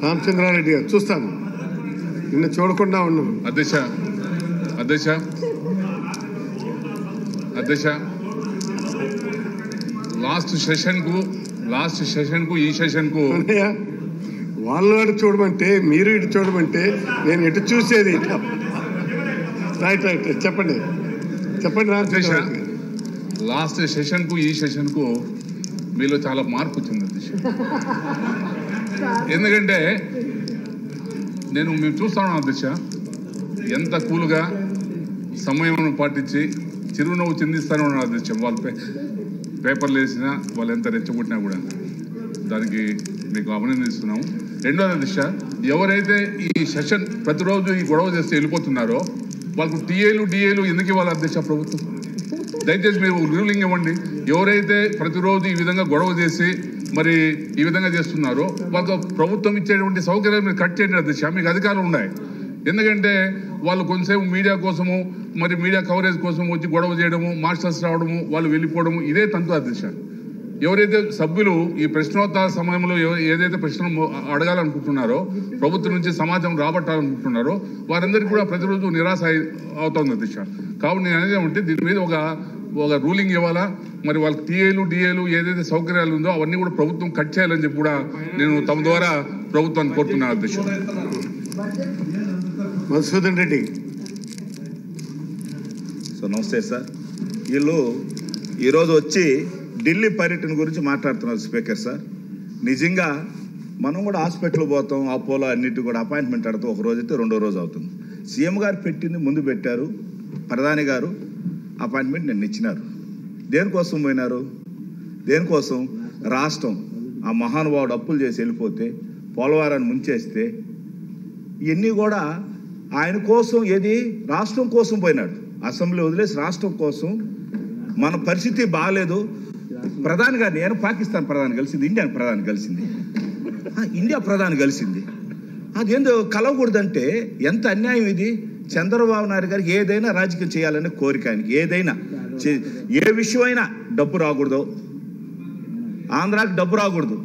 రామచంద్రారెడ్డి గారు చూస్తాను నిన్న చూడకుండా ఉన్నాను అధ్యక్ష అధ్యక్ష అధ్యక్ష లాస్ట్ సెషన్కు లాస్ట్ సెషన్కు ఈ సెషన్కు అన్నయ్య వాళ్ళు అటు చూడమంటే మీరు ఇటు చూడమంటే నేను ఎటు చూసేది ఇటు. రైట్ రైట్ చెప్పండి చెప్పండి రామచంద్రారెడ్డి గారు. లాస్ట్ సెషన్కు ఈ సెషన్కు మీలో చాలా మార్పు వచ్చింది అధ్యక్ష ఎందుకంటే నేను మేము చూస్తాను అధ్యక్ష ఎంత కూల్గా సమయం పాటించి చిరునవ్వు చిందిస్తానే ఉన్నారు అధ్యక్ష వాళ్ళ పే పేపర్లు వేసినా వాళ్ళు ఎంత రెచ్చగొట్టినా కూడా దానికి మీకు అభినందిస్తున్నాము రెండోది అధ్యక్ష ఎవరైతే ఈ సెషన్ ప్రతిరోజు ఈ గొడవ చేస్తే వెళ్ళిపోతున్నారో వాళ్ళకు టీఏలు డిఏలు ఎందుకు ఇవ్వాలి అధ్యక్ష ప్రభుత్వం దయచేసి మీరు రూలింగ్ ఇవ్వండి ఎవరైతే ప్రతిరోజు ఈ విధంగా గొడవ చేసి మరి ఈ విధంగా చేస్తున్నారో వాళ్ళకు ప్రభుత్వం ఇచ్చేటువంటి సౌకర్యాలు మీరు కట్ చేయండి అధ్యక్ష మీకు అధికారులు ఉన్నాయి ఎందుకంటే వాళ్ళు కొంతసేపు మీడియా కోసము మరి మీడియా కవరేజ్ కోసం వచ్చి గొడవ చేయడము మాస్టర్స్ రావడము వాళ్ళు వెళ్ళిపోవడము ఇదే తంతు అధ్యక్ష ఎవరైతే సభ్యులు ఈ ప్రశ్నోత్తర సమయంలో ఎవ- ఏదైతే ప్రశ్నలు మొ- అడగాలనుకుంటున్నారో ప్రభుత్వం నుంచి సమాచారం రాబట్టాలనుకుంటున్నారో వారందరికీ కూడా ప్రతిరోజు నిరాశ అయి- అవుతోంది అధ్యక్ష కాబట్టి నేను అనేది ఏమంటే దీని మీద ఒక ఒక రూలింగ్ ఇవ్వాలా మరి వాళ్ళకి టీఏలు డిఏలు ఏదైతే సౌకర్యాలు ఉందో అవన్నీ కూడా ప్రభుత్వం కట్ చేయాలని చెప్పి కూడా నేను తమ ద్వారా ప్రభుత్వాన్ని కోరుతున్నాను అధ్యక్ష మధుసూదన్ రెడ్డి సో నమస్తే సార్ వీళ్ళు ఈరోజు వచ్చి ఢిల్లీ పర్యటన గురించి మాట్లాడుతున్నారు స్పీకర్ సార్ నిజంగా మనం కూడా హాస్పిటల్ పోతాం అపోలో అన్నిటి కూడా అపాయింట్మెంట్ అడతాం ఒక రోజు అయితే రెండో రోజు అవుతుంది సీఎం గారు పెట్టింది ముందు పెట్టారు ప్రధాని గారు అపాయింట్మెంట్ నిన్న ఇచ్చినారు దేనికోసం పోయినారు దేనికోసం రాష్ట్రం ఆ మహానుభావుడు అప్పులు చేసి వెళ్ళిపోతే పోలవరాన్ని ముంచేస్తే ఇవన్నీ కూడా ఆయన కోసం ఏది రాష్ట్రం కోసం పోయినాడు అసెంబ్లీ వదిలేసి రాష్ట్రం కోసం మన పరిస్థితి బాగాలేదు ప్రధాని గారు నేను పాకిస్తాన్ ప్రధాని కలిసింది ఇండియా ప్రధాని కలిసింది ఆ, ఇండియా ప్రధాని కలిసింది అదేందో కలవకూడదంటే ఎంత అన్యాయం ఇది చంద్రబాబు నాయుడు గారికి ఏదైనా రాజకీయం చేయాలనే కోరిక ఆయనకి ఏదైనా చే- ఏ విషయమైనా డబ్బు రాకూడదు ఆంధ్రాకి డబ్బు రాకూడదు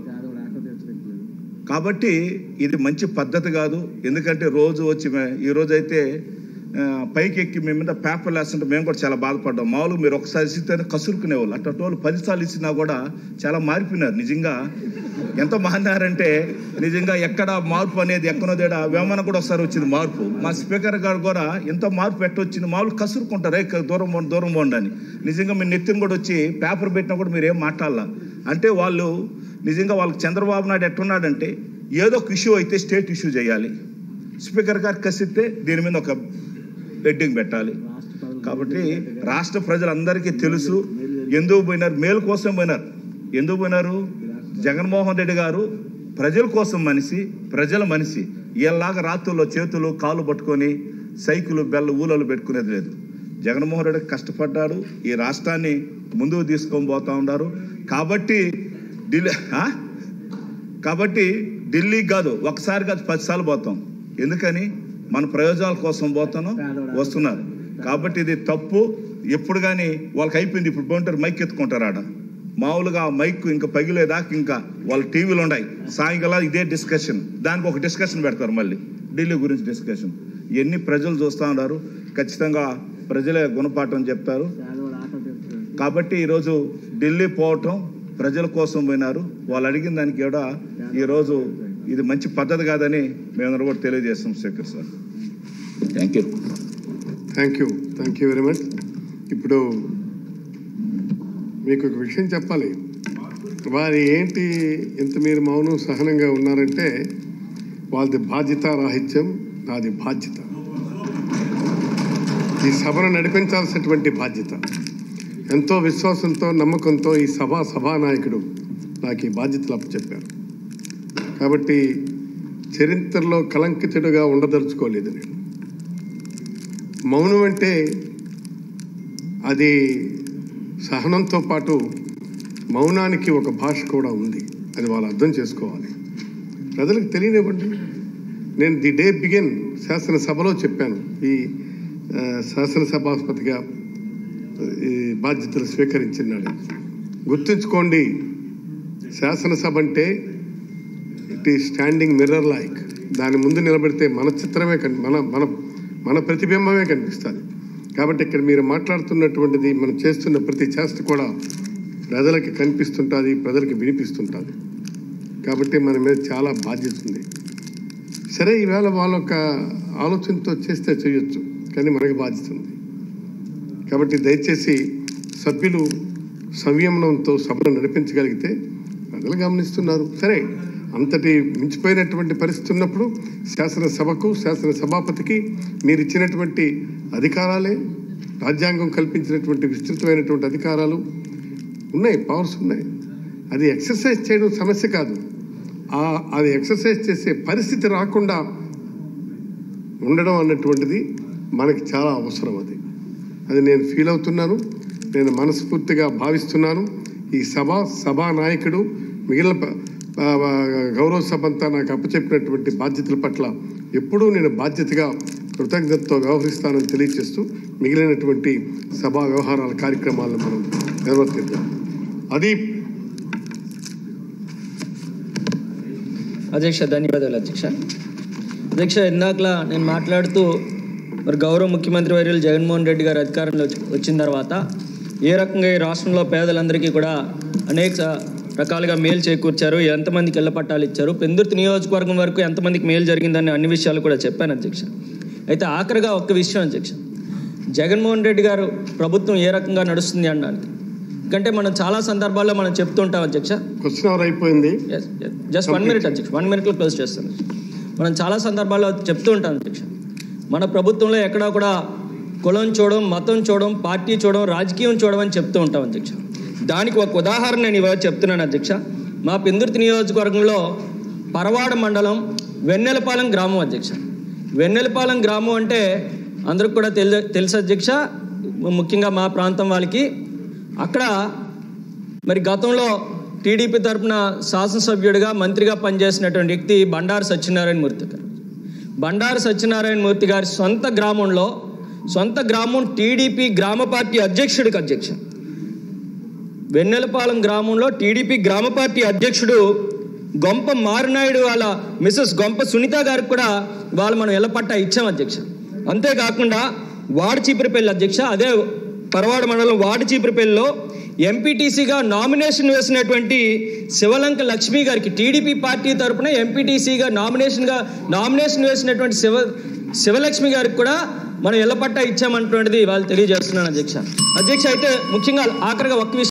కాబట్టి ఇది మంచి పద్ధతి కాదు ఎందుకంటే రోజు వచ్చి మే- ఈ రోజు అయితే ఆ, పైకి ఎక్కి మేము మీద పేపర్లు వేస్తుంటే మేము కూడా చాలా బాధపడ్డాం మామూలుగా మీరు ఒకసారి ఇస్తే కసురుకునేవాళ్ళు అట్లా వాళ్ళు పదిసార్లు ఇచ్చినా కూడా చాలా మారిపోయినారు నిజంగా ఎంత మారినారంటే నిజంగా ఎక్కడ మార్పు అనేది ఎక్కడో తేడ వేమన కూడా ఒకసారి వచ్చింది మార్పు మా స్పీకర్ గారు కూడా ఎంత మార్పు ఎట్టొచ్చింది మామూలు కసురుకుంటారు "ఏ, దూరం పోండి దూరం పోండి అని నిజంగా మీ నెత్తిని కూడా వచ్చి పేపర్ పెట్టినా కూడా మీరు ఏం మాట్లాడాల అంటే వాళ్ళు నిజంగా వాళ్ళకి చంద్రబాబు నాయుడు ఎట్టున్నాడంటే ఏదో ఒక ఇష్యూ అయితే స్టేట్ ఇష్యూ చేయాలి స్పీకర్ గారు కసిస్తే దీని మీద ఒక హెడ్డింగ్ పెట్టాలి కాబట్టి రాష్ట్ర ప్రజలందరికీ తెలుసు ఎందుకు పోయినారు మేలు కోసం పోయినారు ఎందుకు పోయినారు జగన్మోహన్ రెడ్డి గారు ప్రజల కోసం మనిషి ప్రజల మనిషి ఇలాగా రాత్రుల్లో చేతులు కాళ్ళు పట్టుకొని సైకిల్ బెల్ల ఊలలు పెట్టుకునేది లేదు జగన్మోహన్ రెడ్డి కష్టపడ్డాడు ఈ రాష్ట్రాన్ని ముందుకు తీసుకొని పోతా ఉన్నారు కాబట్టి ఢిల్లీ ఆ? కాబట్టి ఢిల్లీకి కాదు ఒకసారి కాదు పదిసార్లు పోతాం ఎందుకని మన ప్రయోజనాల కోసం పోతాను వస్తున్నారు కాబట్టి ఇది తప్పు ఎప్పుడు కానీ వాళ్ళకి అయిపోయింది ఇప్పుడు పోంటారు మైక్ ఎత్తుకుంటారు ఆడ మామూలుగా ఆ మైక్ ఇంకా పగిలేదాకా ఇంకా వాళ్ళ టీవీలు ఉన్నాయి సాయంకాలం ఇదే డిస్కషన్ దానికి ఒక డిస్కషన్ పెడతారు మళ్ళీ ఢిల్లీ గురించి డిస్కషన్ ఎన్ని ప్రజలు చూస్తూ ఉన్నారు ఖచ్చితంగా ప్రజలే గుణపాఠం చెప్తారు కాబట్టి ఈరోజు ఢిల్లీ పోవటం ప్రజల కోసం పోయినారు వాళ్ళు అడిగిన దానికి కూడా ఈరోజు ఇది మంచి పద్ధతి కాదని మేము కూడా తెలియజేస్తాం speaker sir thank you thank you thank you very much ఇప్పుడు మీకు ఒక విషయం చెప్పాలి వారి ఏంటి ఇంత మీరు మౌనం సహనంగా ఉన్నారంటే వాళ్ళది బాధ్యత రాహిత్యం నాది బాధ్యత ఈ సభను నడిపించాల్సినటువంటి బాధ్యత ఎంతో విశ్వాసంతో నమ్మకంతో ఈ సభ సభానాయకుడు నాకు ఈ బాధ్యతలు అప్పచెప్పారు కాబట్టి చరిత్రలో కలంకితుడుగా ఉండదలుచుకోలేదు నేను మౌనం అంటే అది సహనంతో పాటు మౌనానికి ఒక భాష కూడా ఉంది అది వాళ్ళు అర్థం చేసుకోవాలి ప్రజలకు తెలియనివ్వండి నేను ది డే బిగిన్ శాసనసభలో చెప్పాను ఈ ఆ, శాసనసభాధిపతిగా ఈ బాధ్యతలు స్వీకరించినాడు గుర్తుంచుకోండి శాసనసభ అంటే ఇట్ ఈ స్టాండింగ్ మిర్రర్ లైక్ దాని ముందు నిలబడితే మన చిత్రమే కన్ మన మన మన ప్రతిబింబమే కనిపిస్తుంది కాబట్టి ఇక్కడ మీరు మాట్లాడుతున్నటువంటిది మనం చేస్తున్న ప్రతి చేష్ట కూడా ప్రజలకి కనిపిస్తుంటుంది ప్రజలకి వినిపిస్తుంటుంది కాబట్టి మన మీద చాలా బాధ్యత ఉంది సరే ఈవేళ వాళ్ళ యొక్క ఆలోచనతో చేస్తే చేయొచ్చు కానీ మనకి బాధ్యత ఉంది కాబట్టి దయచేసి సభ్యులు సంయమనంతో సభను నడిపించగలిగితే ప్రజలు గమనిస్తున్నారు సరే అంతటి మించిపోయినటువంటి పరిస్థితి ఉన్నప్పుడు శాసనసభకు శాసన సభాపతికి మీరు ఇచ్చినటువంటి అధికారాలే రాజ్యాంగం కల్పించినటువంటి విస్తృతమైనటువంటి అధికారాలు ఉన్నాయి పవర్స్ ఉన్నాయి అది ఎక్సర్సైజ్ చేయడం సమస్య కాదు ఆ అది ఎక్సర్సైజ్ చేసే పరిస్థితి రాకుండా ఉండడం అన్నటువంటిది మనకి చాలా అవసరం అది అది నేను ఫీల్ అవుతున్నాను నేను మనస్ఫూర్తిగా భావిస్తున్నాను ఈ సభ సభా నాయకుడు మిగిలిన ప- ఆ, ఆ, గౌరవ సభ అంతా నాకు అప్పచెప్పినటువంటి బాధ్యతల పట్ల ఎప్పుడూ నేను బాధ్యతగా కృతజ్ఞతతో వ్యవహరిస్తానని తెలియజేస్తూ మిగిలినటువంటి సభా వ్యవహారాల కార్యక్రమాలను మనం నిర్వర్తిద్దాం అది అధ్యక్ష ధన్యవాదాలు అధ్యక్ష అధ్యక్ష ఇందాకలా నేను మాట్లాడుతూ మరి గౌరవ ముఖ్యమంత్రి వర్యులు జగన్మోహన్ రెడ్డి గారు అధికారంలో వచ్చి- వచ్చిన తర్వాత ఏ రకంగా ఈ రాష్ట్రంలో పేదలందరికీ కూడా అనేక రకాలుగా మేలు చేకూర్చారు ఎంతమందికి ఇళ్ల పట్టాలు ఇచ్చారు పెందుర్తి నియోజకవర్గం వరకు ఎంతమందికి మేలు జరిగిందని అన్ని విషయాలు కూడా చెప్పాను అధ్యక్ష అయితే ఆఖరిగా ఒక్క విషయం అధ్యక్ష జగన్మోహన్ రెడ్డి గారు ప్రభుత్వం ఏ రకంగా నడుస్తుంది అనడానికి ఎందుకంటే మనం చాలా సందర్భాల్లో మనం చెప్తుంటాం అధ్యక్ష క్వశ్చన్ అవర్ అయిపోయింది జస్ట్ వన్ మినిట్ అధ్యక్ష వన్ మినిట్లో క్లోజ్ చేస్తాను మనం చాలా సందర్భాల్లో చెప్తూ ఉంటాం అధ్యక్ష మన ప్రభుత్వంలో ఎక్కడా కూడా కులం చూడడం మతం చూడడం పార్టీ చూడడం రాజకీయం చూడడం అని చెప్తూ ఉంటాం అధ్యక్ష దానికి ఒక ఉదాహరణ నేను ఇవాళ చెప్తున్నాను అధ్యక్ష మా పెందుర్తి నియోజకవర్గంలో పరవాడ మండలం వెన్నెలపాలెం గ్రామం అధ్యక్ష వెన్నెలపాలెం గ్రామం అంటే అందరికి కూడా తెలు తెలుసు అధ్యక్ష ముఖ్యంగా మా ప్రాంతం వాళ్ళకి అక్కడ మరి గతంలో టీడీపీ తరపున శాసనసభ్యుడిగా మంత్రిగా పనిచేసినటువంటి వ్యక్తి బండారు సత్యనారాయణ మూర్తి గారు బండారు సత్యనారాయణ మూర్తి గారి సొంత గ్రామంలో సొంత గ్రామం టీడీపీ గ్రామ పార్టీ అధ్యక్షుడికి అధ్యక్ష వెన్నెలపాలెం గ్రామంలో టీడీపీ గ్రామ పార్టీ అధ్యక్షుడు గొంప మారునాయుడు వాళ్ళ మిసెస్ గొంప సునీత గారికి కూడా వాళ్ళు మనం ఎల్లపట్ట ఇచ్చాం అధ్యక్ష అంతేకాకుండా వార్డు చీపురపల్లి అధ్యక్ష అదే పరవాడ మండలం వార్డు చీపురపల్లిలో ఎంపీటీసీగా నామినేషన్ వేసినటువంటి శివలంక లక్ష్మి గారికి టీడీపీ పార్టీ తరపున ఎంపీటీసీగా నామినేషన్గా నామినేషన్ వేసినటువంటి శివ శివలక్ష్మి గారికి కూడా మనం ఎల్లపట్ట ఇచ్చామంటున్నది వాళ్ళు తెలియజేస్తున్నాను అధ్యక్ష అధ్యక్ష అయితే ముఖ్యంగా ఆఖరిగా ఒక్క విషయం